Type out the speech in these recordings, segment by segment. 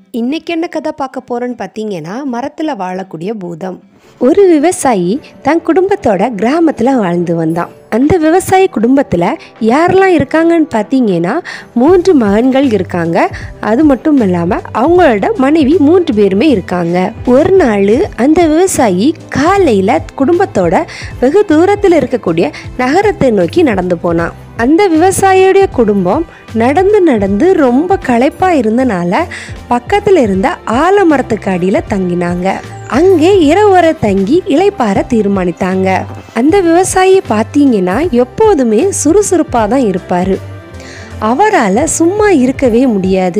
இன்னைக்கு என்ன கதை பார்க்க போறோன்னு பார்த்தீங்கன்னா மரத்தில் வாழக்கூடிய பூதம் ஒரு விவசாயி தன் குடும்பத்தோட கிராமத்தில் வாழ்ந்து வந்தான் அந்த விவசாய குடும்பத்தில் யாரெல்லாம் இருக்காங்கன்னு பார்த்தீங்கன்னா மூன்று மகன்கள் இருக்காங்க அது மட்டும் இல்லாமல் அவங்களோட மனைவி மூன்று பேருமே இருக்காங்க ஒரு நாள் அந்த விவசாயி காலையில் குடும்பத்தோட வெகு தூரத்தில் இருக்கக்கூடிய நகரத்தை நோக்கி நடந்து போனான் அந்த விவசாயியுடைய குடும்பம் நடந்து நடந்து ரொம்ப களைப்பா இருந்தனால பக்கத்துல இருந்த ஆலமரத்துக்கு அடியில தங்கினாங்க அங்கே இரவு வரை தங்கி இளைப்பாற தீர்மானித்தாங்க அந்த விவசாயி பார்த்தீங்கன்னா எப்போதுமே சுறுசுறுப்பா தான் இருப்பாரு அவரால் சும்மா இருக்கவே முடியாது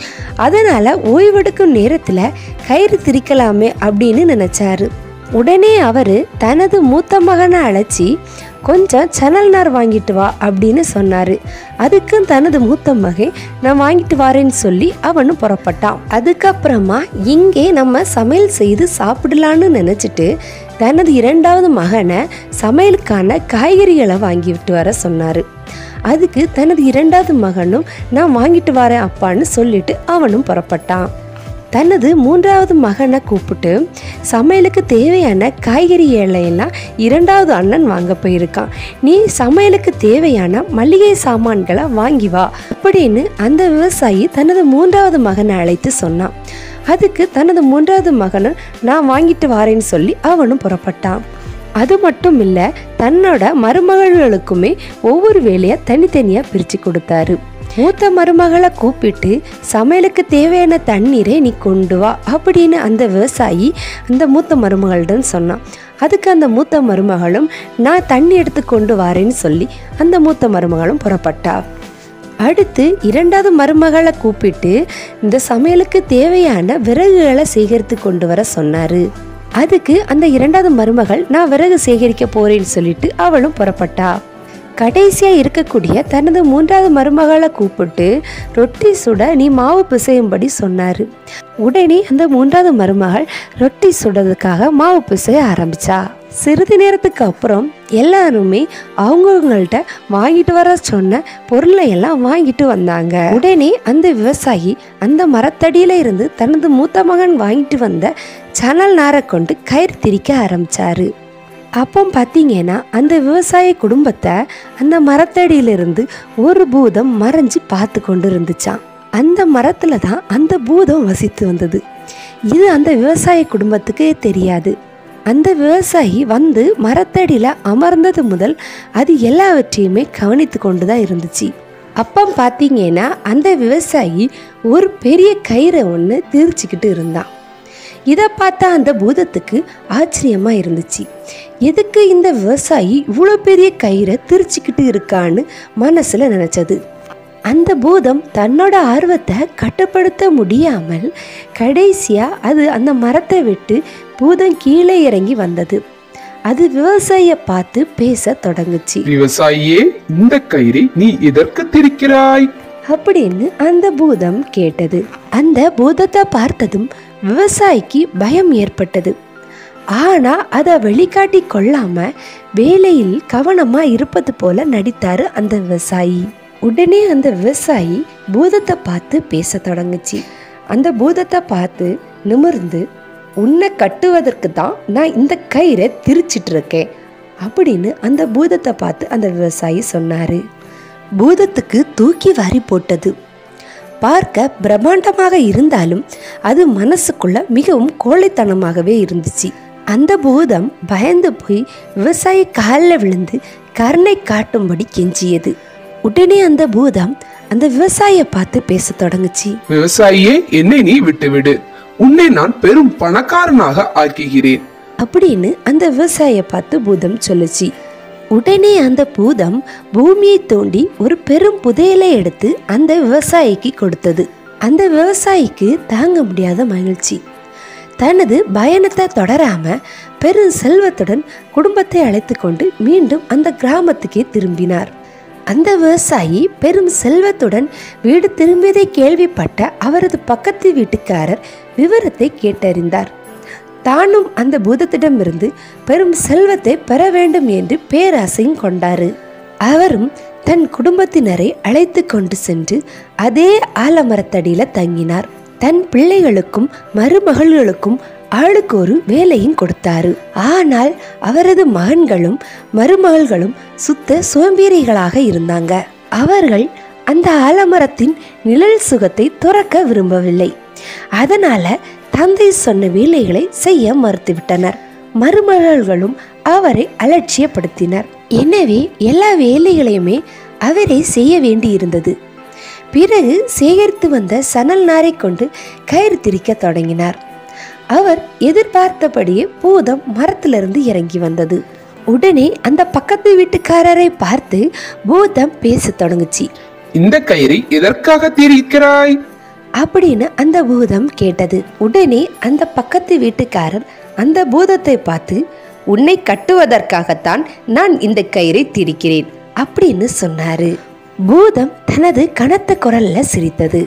அதனால ஓய்வெடுக்கும் நேரத்துல கயிறு திரிக்கலாமே அப்படின்னு நினைச்சாரு உடனே அவரு தனது மூத்த மகனை அழைச்சி கொஞ்சம் சணல் நார் வாங்கிட்டு வா அப்படின்னு சொன்னாரு அதுக்கும் தனது மூத்த மகன் நான் வாங்கிட்டு வரேன்னு சொல்லி அவனும் புறப்பட்டான் அதுக்கப்புறமா இங்கே நம்ம சமையல் செய்து சாப்பிடலான்னு நினைச்சிட்டு தனது இரண்டாவது மகனை சமையலுக்கான காய்கறிகளை வாங்கிட்டு வர சொன்னாரு அதுக்கு தனது இரண்டாவது மகனும் நான் வாங்கிட்டு வரேன் அப்பான்னு சொல்லிட்டு அவனும் புறப்பட்டான் தனது மூன்றாவது மகனை கூப்பிட்டு சமையலுக்கு தேவையான காய்கறி எல்லாம் இரண்டாவது அண்ணன் வாங்க போயிருக்கான் நீ சமையலுக்கு தேவையான மளிகை சாமான்களை வாங்கி வா அப்படின்னு அந்த விவசாயி தனது மூன்றாவது மகனை அழைத்து சொன்னான் அதுக்கு தனது மூன்றாவது மகனும் நான் வாங்கிட்டு வரேன்னு சொல்லி அவனும் புறப்பட்டான் அது மட்டும் இல்லை தன்னோட மருமகள்களுக்குமே ஒவ்வொரு வேலையை தனித்தனியாக பிரித்து கொடுத்தாரு மூத்த மருமகளை கூப்பிட்டு சமையலுக்கு தேவையான தண்ணீரை நீ கொண்டு வா அப்படின்னு அந்த விவசாயி அந்த மூத்த மருமகளிடம் சொன்னான் அதுக்கு அந்த மூத்த மருமகளும் நான் தண்ணி எடுத்து கொண்டு வரேன்னு சொல்லி அந்த மூத்த மருமகளும் புறப்பட்டா அடுத்து இரண்டாவது மருமகளை கூப்பிட்டு இந்த சமையலுக்கு தேவையான விறகுகளை சேகரித்து கொண்டு வர சொன்னாரு அதுக்கு அந்த இரண்டாவது மருமகள் நான் விறகு சேகரிக்க போறேன்னு சொல்லிட்டு அவளும் புறப்பட்டா கடைசியா இருக்கக்கூடிய தனது மூன்றாவது மருமகளை கூப்பிட்டு ரொட்டி சுட நீ மாவு பிசையும்படி சொன்னாரு உடனே அந்த மூன்றாவது மருமகள் ரொட்டி சுடுறதுக்காக மாவு பிசைய ஆரம்பிச்சா சிறிது நேரத்துக்கு அப்புறம் எல்லாருமே அவங்கவுங்கள்ட்ட வாங்கிட்டு வர சொன்ன பொருளை எல்லாம் வாங்கிட்டு வந்தாங்க உடனே அந்த விவசாயி அந்த மரத்தடியில இருந்து தனது மூத்த மகன் வாங்கிட்டு வந்த சணல் நாரை கொண்டு கயிறு திரிக்க ஆரம்பிச்சாரு அப்போ பார்த்தீங்கன்னா அந்த விவசாய குடும்பத்தை அந்த மரத்தடியிலிருந்து ஒரு பூதம் மறைஞ்சு பார்த்து கொண்டு இருந்துச்சான் அந்த மரத்துல தான் அந்த பூதம் வசித்து வந்தது இது அந்த விவசாய குடும்பத்துக்கு தெரியாது அந்த விவசாயி வந்து மரத்தடியில் அமர்ந்தது முதல் அது எல்லாவற்றையுமே கவனித்து கொண்டு தான் இருந்துச்சு அப்போ பார்த்தீங்கன்னா அந்த விவசாயி ஒரு பெரிய கயிறை ஒன்று திரிச்சுக்கிட்டு இருந்தான் இதை பார்த்தா அந்த பூதத்துக்கு ஆச்சரியமா இருந்துச்சு எதுக்கு இந்த விவசாயி இவ்வளோ பெரிய கயிறை திரிச்சுக்கிட்டு இருக்கான்னு மனசுல நினைச்சது அந்த பூதம் தன்னோட ஆர்வத்தை கட்டுப்படுத்த முடியாமல் கடைசியா அது அந்த மரத்தை விட்டு பூதம் கீழே இறங்கி வந்தது அது விவசாயிய பார்த்து பேச தொடங்குச்சு விவசாயியே இந்த கயிறை நீ எதற்கு திரிக்கிறாய் அப்படின்னு அந்த பூதம் கேட்டது அந்த பூதத்தை பார்த்ததும் விவசாயிக்கு பயம் ஏற்பட்டது ஆனா அதை வெளிக்காட்டி கொள்ளாம வேலையில் கவனமா இருப்பது போல நடித்தாரு அந்த விவசாயி உடனே அந்த விவசாயி பூதத்தை பார்த்து பேச தொடங்குச்சு அந்த பூதத்தை பார்த்து நிமிர்ந்து உன்னை கட்டுவதற்கு தான் நான் இந்த கயிறை திரிச்சிட்டு இருக்கேன் அப்படின்னு அந்த பூதத்தை பார்த்து அந்த விவசாயி சொன்னாரு பூதத்துக்கு தூக்கி வாரி போட்டது பார்க்க பிரம்மாண்டமாக இருந்தாலும் அது மனசுக்குள்ள மிகவும் கோழைத்தனமாகவே இருந்துச்சு அந்த பூதம் பயந்து போய் விவசாயி காலில் விழுந்து கருணை காட்டும்படி கெஞ்சியது உடனே அந்த பூதம் அந்த விவசாயியை பார்த்து பேச தொடங்குச்சு விவசாயியே என்னை நீ விட்டுவிடு உன்னை நான் பெரும் பணக்காரனாக ஆக்குகிறேன் அப்படின்னு அந்த விவசாயியை பார்த்து பூதம் சொல்லுச்சு உடனே அந்த பூதம் பூமியை தோண்டி ஒரு பெரும் புதையலை எடுத்து அந்த விவசாயிக்கு கொடுத்தது அந்த விவசாயிக்கு தாங்க முடியாத மகிழ்ச்சி தனது பயணத்தை தொடராம பெரும் செல்வத்துடன் குடும்பத்தை அழைத்து கொண்டு மீண்டும் அந்த கிராமத்துக்கே திரும்பினார் அந்த விவசாயி பெரும் செல்வத்துடன் வீடு திரும்பியதை கேள்விப்பட்ட அவரது பக்கத்து வீட்டுக்காரர் விவரத்தை கேட்டறிந்தார் தானும் அந்த பூதத்திடமிருந்து பெரும் செல்வத்தை பெற வேண்டும் என்று பேராசையும் கொண்டாரு அவரும் தன் குடும்பத்தினரை அழைத்து கொண்டு சென்று அதே ஆலமரத்தடியில தங்கினார் தன் பிள்ளைகளுக்கும் மருமகள்களுக்கும் ஆளுக்கு ஒரு வேலையும் கொடுத்தாரு ஆனால் அவரது மகன்களும் மருமகள்களும் சுத்த சோம்பேறிகளாக இருந்தாங்க அவர்கள் அந்த ஆலமரத்தின் நிழல் சுகத்தை துறக்க விரும்பவில்லை அதனால தந்தை சொன்ன வேலைகளை செய்ய மறுத்துவிட்டனர் மருமகள்களும் அவரை அலட்சியப்படுத்தினர் எனவே எல்லா வேலைகளையுமே அவரே செய்ய வேண்டியிருந்தது பிறகு சேகரித்து வந்த சணல் நாரை கொண்டு கயிறு திரிக்க தொடங்கினார் அவர் எதிர்பார்த்தபடியே பூதம் மரத்திலிருந்து இறங்கி வந்தது உடனே அந்த பக்கத்து வீட்டுக்காரரை பார்த்து பூதம் பேசத் தொடங்குச்சு இந்த கயிறை எதற்காக திரிக்கிறாய் அப்படின்னு அந்த பூதம் கேட்டது உடனே அந்த பக்கத்து வீட்டுக்காரர் அந்த பூதத்தை பார்த்து உன்னை கட்டுவதற்காகத்தான் நான் இந்த கயிறை திரிக்கிறேன் அப்படின்னு சொன்னாரு பூதம் தனது கனத்த குரல்ல சிரித்தது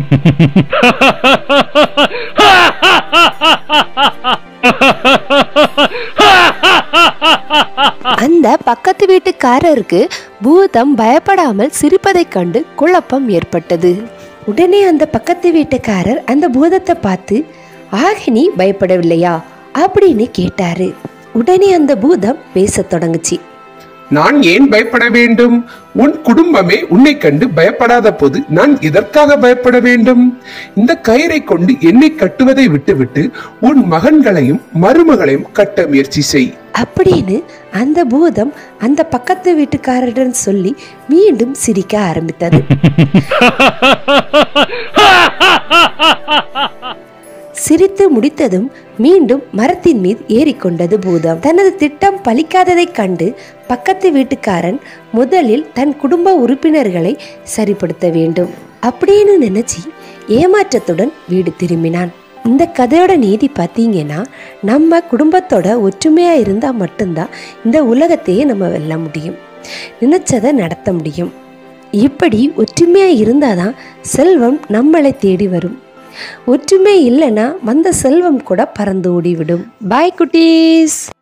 அந்த பக்கத்து வீட்டுக்காரருக்கு பூதம் பயப்படாமல் சிரிப்பதைக் கண்டு குழப்பம் ஏற்பட்டது உடனே அந்த பக்கத்து வீட்டுக்காரர் அந்த பூதத்தை பார்த்து ஆக நீ பயப்படவில்லையா அப்படின்னு கேட்டாரு உடனே அந்த பூதம் பேசத் தொடங்குச்சு நான் ஏன் பயப்பட வேண்டும் உன் குடும்பமே உன்னை கண்டு பயப்படாத போது நான் எதற்காக பயப்பட வேண்டும் இந்த கயிறை கொண்டு என்னை கட்டுவதை விட்டுவிட்டு உன் மகன்களையும் மருமகளையும் கட்ட முயற்சி செய் அப்படின்னு அந்த பூதம் அந்த பக்கத்து வீட்டுக்காரரிடம் சொல்லி மீண்டும் சிரிக்க ஆரம்பித்தது சிரித்து முடித்ததும் மீண்டும் மரத்தின் மீது ஏறிக்கொண்டது பூதம் தனது திட்டம் பலிக்காததைக் கண்டு பக்கத்து வீட்டுக்காரன் முதலில் தன் குடும்ப உறுப்பினர்களை சரிப்படுத்த வேண்டும் அப்படின்னு நினைச்சு ஏமாற்றத்துடன் வீடு திரும்பினான் இந்த கதையோட நீதி பார்த்தீங்கன்னா நம்ம குடும்பத்தோட ஒற்றுமையா இருந்தா மட்டும்தான் இந்த உலகத்தையே நம்ம வெல்ல முடியும் நினைச்சதை நடத்த முடியும் இப்படி ஒற்றுமையா இருந்தாதான் செல்வம் நம்மளை தேடி வரும் ஒற்றுமை இல்லைன்னா வந்த செல்வம் கூட பறந்து ஓடிவிடும் பாய் குட்டீஸ்